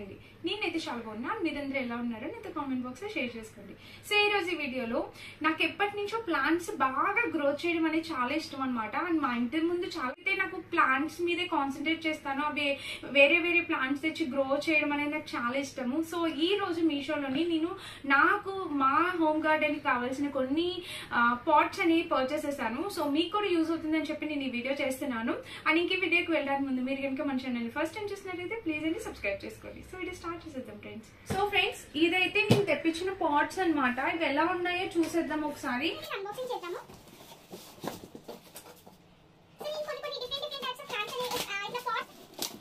చేయండి నేనైతే చాలా బాగున్నా మీరందరూ ఎలా ఉన్నారో నాతో కామెంట్ బాక్స్ లో షేర్ చేసుకోండి సో ఈ రోజు ఈ వీడియోలో నాకు ఎప్పటి నుంచో ప్లాంట్స్ బాగా గ్రోత్ చేయడం అనేది చాలా ఇష్టం అనమాట అండ్ మా ఇంటి ముందు చాలా అయితే నాకు ప్లాంట్స్ మీదే కాన్సన్ట్రేట్ చేస్తాను అవి వేరే వేరే ప్లాంట్స్ తెచ్చి గ్రో చేయడం అనేది నాకు చాలా ఇష్టము సో ఈ రోజు మీషోలోని నేను నాకు మా హోమ్ గార్డెన్ కావాల్సిన కొన్ని పాట్స్ అనేవి పర్చేస్ చేశాను సో మీకు కూడా యూజ్ అవుతుందని చెప్పి నేను ఈ వీడియో చేస్తున్నాను అండ్ ఇంక ఈ వీడియోకి వెళ్ళడానికి ముందు మీరు కనుక మన ఛానల్ ఫస్ట్ టైం చూసినట్లయితే ప్లీజ్ అని సబ్స్క్రైబ్ చేసుకోండి సో వీడియో స్టార్ట్ చేసేద్దాం ఫ్రెండ్స్ సో ఫ్రెండ్స్ ఇదైతే నేను తెప్పించిన పాట్స్ అన్నమాట ఇవి ఎలా ఉన్నాయో చూసేద్దాం ఒకసారి అన్బాక్సింగ్ చేద్దాము సో ఈ కొన్ని కొన్ని different different types of plants అనేవి ఆ, ఇట్లా పాట్స్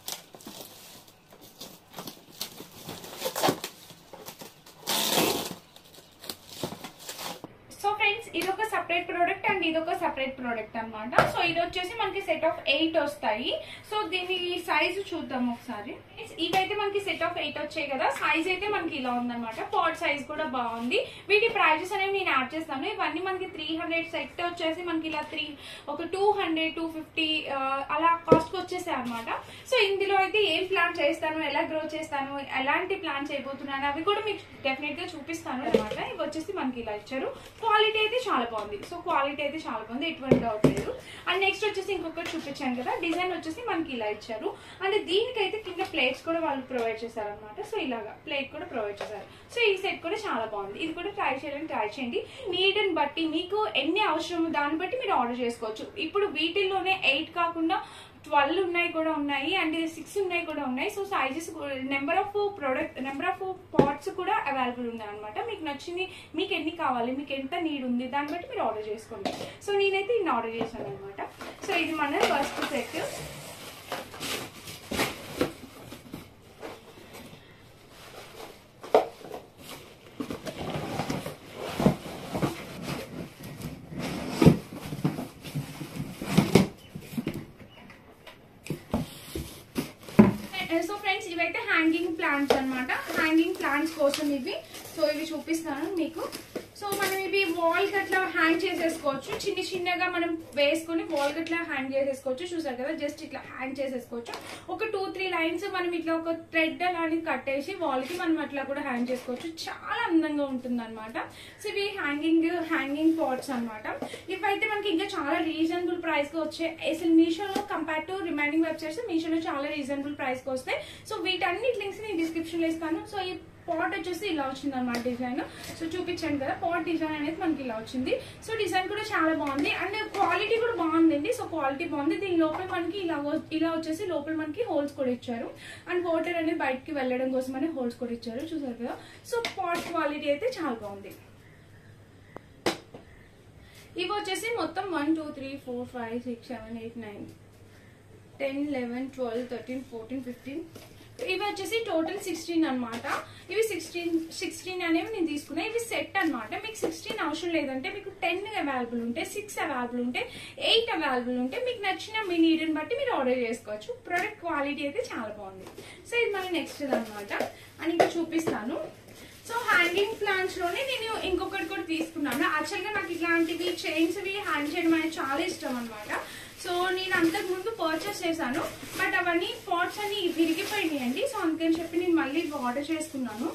సో ఫ్రెండ్స్ ఇది ఒక సపరేట్ ప్రోడక్ట్ అండ్ ఇది ఒక సపరేట్ ప్రోడక్ట్ అన్నమాట సో ఇది వచ్చేసి మనకి సెట్ ఆఫ్ ఎయిట్ వస్తాయి సో దీని సైజు చూద్దాం ఒకసారి Friends, ఇవైతే మనకి సెట్ ఆఫ్ ఎయిట్ వచ్చాయి కదా సైజ్ అయితే మనకి ఇలా ఉందన్నమాట పాట్ సైజ్ కూడా బాగుంది వీటి ప్రైజెస్ అనేవి నేను యాడ్ చేస్తాను ఇవన్నీ మనకి త్రీ హండ్రెడ్ సెట్ వచ్చేసి మనకి ఇలా త్రీ ఒక టూ హండ్రెడ్ టూ ఫిఫ్టీ అలా కాస్ట్ వచ్చేసాయి అనమాట సో ఇందులో అయితే ఏం ప్లాన్ చేస్తాను ఎలా గ్రో చేస్తాను ఎలాంటి ప్లాన్ చేయబోతున్నాను అవి కూడా మీకు డెఫినెట్ గా చూపిస్తాను అనమాట ఇవి వచ్చేసి మనకి ఇలా ఇచ్చారు క్వాలిటీ అయితే చాలా బాగుంది సో క్వాలిటీ అయితే చాలా బాగుంది ఎటువంటి డౌట్ లేదు అండ్ నెక్స్ట్ వచ్చేసి ఇంకొకటి చూపించాను కదా డిజైన్ వచ్చేసి మనకి ఇలా ఇచ్చారు అండ్ దీనికైతే కింద ప్లేట్స్ కూడా వాళ్ళు ప్రొవైడ్ చేశారు అనమాట సో ఇలాగా ప్లేట్ కూడా ప్రొవైడ్ చేశారు సో ఈ సెట్ కూడా చాలా బాగుంది ఇది కూడా ట్రై చేయాలని ట్రై చేయండి నీడ్ అని బట్టి మీకు ఎన్ని అవసరమో దాన్ని బట్టి మీరు ఆర్డర్ చేసుకోవచ్చు ఇప్పుడు వీటిల్లోనే ఎయిట్ కాకుండా ట్వెల్వ్ ఉన్నాయి కూడా ఉన్నాయి అండ్ సిక్స్ ఉన్నాయి కూడా ఉన్నాయి so sizes number of product number of pots కూడా అవైలబుల్ ఉన్నాయి అనమాట మీకు నచ్చింది మీకు ఎన్ని కావాలి మీకు ఎంత నీడ్ ఉంది దాన్ని బట్టి మీరు ఆర్డర్ చేసుకోండి సో నేనైతే ఇన్ని ఆర్డర్ చేశాను అనమాట సో ఇది మన ఫస్ట్ సెట్ సో ఫ్రెండ్స్ ఇవైతే హ్యాంగింగ్ ప్లాంట్స్ అన్నమాట హ్యాంగింగ్ ప్లాంట్స్ కోసం ఇవి సో ఇవి చూపిస్తాను మీకు సో మనం ఇవి వాల్ కి అట్లా హ్యాంగ్ చేసేసుకోవచ్చు చిన్న చిన్నగా మనం వేసుకొని వాల్ కి అట్లా హ్యాంగ్ చేసేసుకోవచ్చు చూసారు కదా జస్ట్ ఇట్లా హ్యాంగ్ చేసేసుకోవచ్చు ఒక టూ త్రీ లైన్స్ మనం ఇట్లా ఒక థ్రెడ్ అలాంటిది కట్టేసి వాల్ కి మనం అట్లా కూడా హ్యాంగ్ చేసుకోవచ్చు చాలా అందంగా ఉంటుంది అనమాట సో ఇవి హ్యాంగింగ్ హ్యాంగింగ్ పాట్స్ అన్నమాట ఇవైతే మనకి ఇంకా చాలా రీజనబుల్ ప్రైస్ కి వచ్చే అసలు మీషోలో కంపేర్ టు రిమైనింగ్ వెబ్సైట్స్ మీషోలో చాలా రీజనబుల్ ప్రైస్ కి వస్తాయి సో వీటన్నిటి లింక్స్ నేను డిస్క్రిప్షన్ లో ఇస్తాను సో ఈ పాట్ వచ్చేసి ఇలా వచ్చింది అనమాట డిజైన్ సో చూపించాను కదా పాట్ డిజైన్ అనేది మనకి ఇలా వచ్చింది సో డిజైన్ కూడా చాలా బాగుంది అండ్ క్వాలిటీ కూడా బాగుందండి సో క్వాలిటీ బాగుంది దీని లోపల మనకి ఇలా వ- ఇలా వచ్చేసి లోపల మనకి హోల్స్ కూడా ఇచ్చారు అండ్ వాటర్ అనేది బయటకి వెళ్ళడం కోసం అనే హోల్స్ కూడా ఇచ్చారు చూసారు కదా సో పాట్ క్వాలిటీ అయితే చాలా బాగుంది ఇవి వచ్చేసి మొత్తం one two three four five six seven eight nine ten eleven twelve thirteen fourteen fifteen ఇవి వచ్చేసి టోటల్ సిక్స్టీన్ అన్నమాట ఇవి సిక్స్టీన్ సిక్స్టీన్ అనేవి నేను తీసుకున్నా ఇవి సెట్ అన్నమాట మీకు సిక్స్టీన్ అవసరం లేదంటే మీకు టెన్ అవైలబుల్ ఉంటే సిక్స్ అవైలబుల్ ఉంటే ఎయిట్ అవైలబుల్ ఉంటే మీకు నచ్చిన మీ నీడ్ని బట్టి మీరు ఆర్డర్ చేసుకోవచ్చు ప్రొడక్ట్ క్వాలిటీ అయితే చాలా బాగుంది సో ఇది మళ్ళీ నెక్స్ట్ అనమాట అని ఇంకా చూపిస్తాను సో హ్యాంగింగ్ ప్లాంట్స్ లోనే నేను ఇంకొకటి కూడా తీసుకున్నాను యాక్చువల్ గా నాకు ఇట్లాంటివి చైన్స్ వి హ్యాంగ్ చేయడం అనేది చాలా ఇష్టం అనమాట సో నేను అంతకు ముందు పర్చేస్ చేశాను బట్ అవన్నీ పాట్స్ అన్ని విరిగిపోయినాయండి సో అందుకని చెప్పి నేను మళ్ళీ ఇవి ఆర్డర్ చేసుకున్నాను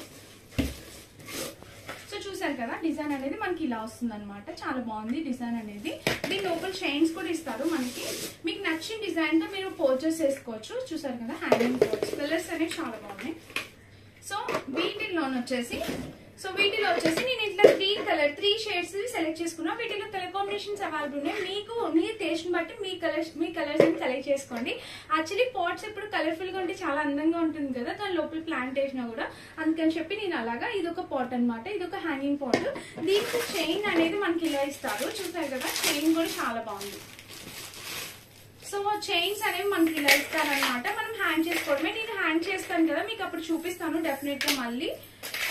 సో చూసారు కదా డిజైన్ అనేది మనకి ఇలా వస్తుంది అనమాట చాలా బాగుంది డిజైన్ అనేది దీని లోపల చైన్స్ కూడా ఇస్తారు మనకి మీకు నచ్చిన డిజైన్ తో మీరు పర్చేస్ చేసుకోవచ్చు చూసారు కదా హ్యాంగింగ్ పాట్స్ కలర్స్ అనేవి చాలా బాగున్నాయి సో వీటిల్లోని వచ్చేసి సో వీటిలో వచ్చేసి నేను ఇట్లా three colour three shades select చేసుకున్నా వీటిలో కలర్ కాంబినేషన్స్ అవైలబుల్ ఉన్నాయి మీకు మీ టేస్ట్ బట్టి మీ కలర్స్ మీ కలర్స్ అని సెలెక్ట్ చేసుకోండి యాక్చువల్లీ పాట్స్ ఇప్పుడు కలర్ఫుల్ గా ఉంటే చాలా అందంగా ఉంటుంది కదా దాని లోపల ప్లాంట్ వేసినా కూడా అందుకని చెప్పి నేను అలాగా ఇది ఒక పాట్ అనమాట ఇది ఒక హ్యాంగింగ్ పాట్ దీనికి చైన్ అనేది మనకి ఇలా ఇస్తారు చూసారు కదా చైన్ కూడా చాలా బాగుంది సో చైన్స్ అనేవి మనకి ఇలా ఇస్తారనమాట మనం హ్యాంగ్ చేసుకోవడమే నేను హ్యాంగ్ చేస్తాను కదా మీకు అప్పుడు చూపిస్తాను డెఫినెట్ గా మళ్ళీ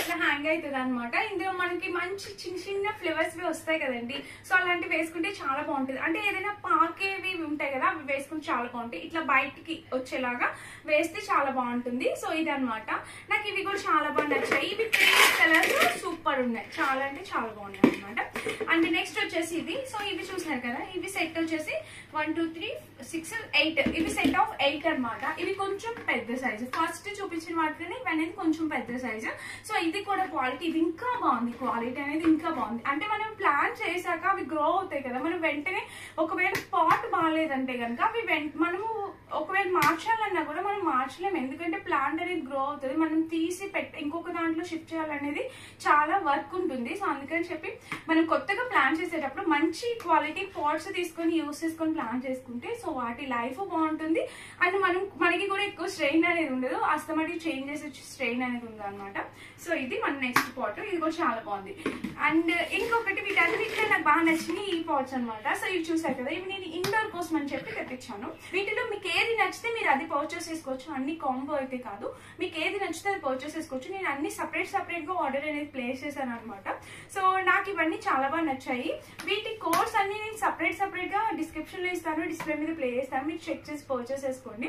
ఇట్లా హ్యాంగ్ అవుతుంది అనమాట ఇందులో మనకి మంచి చిన్న చిన్న ఫ్లేవర్స్ వస్తాయి కదండి సో అలాంటివి వేసుకుంటే చాలా బాగుంటుంది అంటే ఏదైనా పాకేవి ఉంటాయి కదా అవి వేసుకుంటే చాలా బాగుంటాయి ఇట్లా బయటికి వచ్చేలాగా వేస్తే చాలా బాగుంటుంది సో ఇది అనమాట నాకు ఇవి కూడా చాలా బాగా నచ్చాయి ఇవి త్రీ కలర్స్ సూపర్ ఉన్నాయి చాలా అంటే చాలా బాగున్నాయి అనమాట అండ్ నెక్స్ట్ వచ్చేసి ఇది సో ఇవి చూసినారు కదా ఇవి సెట్ వచ్చేసి one two three six eight ఇవి సెట్ ఆఫ్ ఎయిట్ అన్నమాట ఇవి కొంచెం పెద్ద సైజు ఫస్ట్ చూపించిన వాటిని ఇవి అనేది కొంచెం పెద్ద సైజు సో ఇది కూడా క్వాలిటీ ఇది ఇంకా బాగుంది క్వాలిటీ అనేది ఇంకా బాగుంది అంటే మనం ప్లాన్ చేశాక అవి గ్రో అవుతాయి కదా మనం వెంటనే ఒకవేళ పాట్ బాగాలేదంటే కనుక అవి వెంట మనము ఒకవేళ మార్చాలన్నా కూడా మనం మార్చలేము ఎందుకంటే ప్లాంట్ అనేది గ్రో అవుతుంది మనం తీసి పెట్టి ఇంకొక దాంట్లో షిఫ్ట్ చేయాలనేది చాలా వర్క్ ఉంటుంది సో అందుకని చెప్పి మనం కొత్తగా ప్లాన్ చేసేటప్పుడు మంచి క్వాలిటీ పాట్స్ తీసుకొని యూస్ చేసుకొని ప్లాన్ చేసుకుంటే సో వాటి లైఫ్ బాగుంటుంది అండ్ మనం మనకి కూడా ఎక్కువ స్ట్రెయిన్ అనేది ఉండదు అస్తమాటికి చేంజ్ చేసే స్ట్రెయిన్ అనేది ఉంది అనమాట సో ఇది మన నెక్స్ట్ పాట్ ఇది కూడా చాలా బాగుంది అండ్ ఇంకొకటి వీటన్నిటిలో నాకు బాగా నచ్చినాయి ఈ పాట్స్ అన్నమాట సో ఇవి చూసారు కదా ఇవి నేను ఇండోర్ కోసం అని చెప్పి తెప్పించాను వీటిలో మీకు ఏది నచ్చితే మీరు అది పర్చేస్ చేసుకోవచ్చు అన్ని కాంబో అయితే కాదు మీకు ఏది నచ్చితే అది పర్చేస్ చేసుకోవచ్చు నేను అన్ని సపరేట్ సపరేట్ గా ఆర్డర్ అనేది ప్లేస్ చేశాను అనమాట సో నాకు ఇవన్నీ చాలా బాగా నచ్చాయి వీటి కోర్స్ అన్ని నేను సపరేట్ సపరేట్ గా డిస్క్రిప్షన్ లో ఇస్తాను డిస్ప్లే మీద ప్లే చేస్తాను మీరు చెక్ చేసి పర్చేస్ చేసుకోండి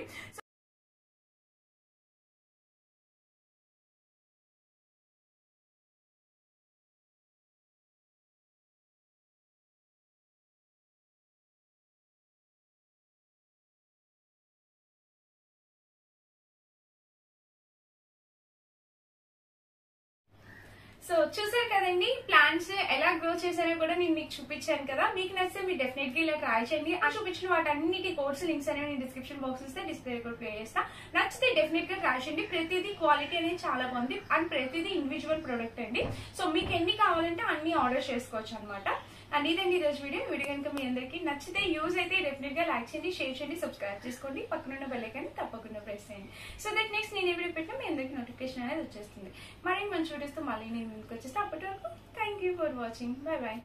సో చూసారు కదండి ప్లాంట్స్ ఎలా గ్రో చేశారో కూడా నేను మీకు చూపించాను కదా మీకు నచ్చితే మీరు డెఫినెట్లీ ఇలా ట్రై చేయండి ఆ చూపించిన వాటన్నిటి కోర్స్ లింక్స్ అనేవి నేను డిస్క్రిప్షన్ బాక్స్ ఇస్తే డిస్ప్లే కూడా ప్లే చేస్తా నచ్చితే డెఫినెట్ గా ట్రై చేయండి ప్రతిదీ క్వాలిటీ అనేది చాలా బాగుంది అండ్ ప్రతిదీ ఇండివిజువల్ ప్రొడక్ట్ అండి సో మీకు ఎన్ని కావాలంటే అన్ని ఆర్డర్ చేసుకోవచ్చు అనమాట అండ్ ఇదండి ఈరోజు వీడియో వీడియో కనుక మీ అందరికీ నచ్చితే యూజ్ అయితే డెఫినెట్ గా లైక్ చేయండి షేర్ చేయండి సబ్స్క్రైబ్ చేసుకోండి పక్కనున్న బెల్ ఐకాన్ తప్పకుండా ప్రెస్ చేయండి సో దట్ నెక్స్ట్ నేను ఏ వీడియో పెట్టినా మీ అందరికీ నోటిఫికేషన్ అనేది వచ్చేస్తుంది మరి మంచి వీడియోస్తో మళ్ళీ నేను ముందుకు వచ్చేస్తే అప్పటి వరకు thank you for watching bye bye